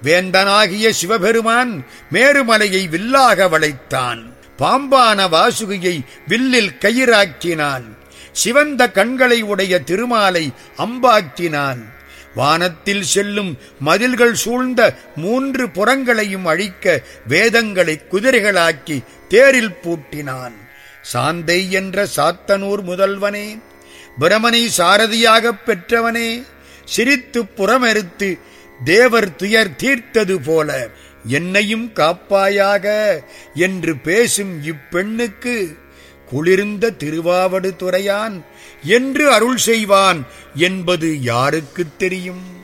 வேந்தனாகிய சிவபெருமான் மேருமலையை வில்லாக வளைத்தான் பாம்பான வாசுகியை வில்லில் கயிறாக்கினான் சிவந்த கண்களை உடைய திருமாலை அம்பாக்கினான் வானத்தில் செல்லும் மதில்கள் சூழ்ந்த மூன்று புறங்களையும் அழிக்க வேதங்களை குதிரைகளாக்கி தேரில் பூட்டினான் சாந்தை என்ற சாத்தனூர் முதல்வனே பிரமனை சாரதியாகப் பெற்றவனே சிரித்து புறமெருத்து தேவர் துயர் தீர்த்தது போல என்னையும் காப்பாயாக என்று பேசும் இப்பெண்ணுக்கு குளிர்ந்த திருவாவடு துறையான் என்று அருள் செய்வான் என்பது யாருக்குத் தெரியும்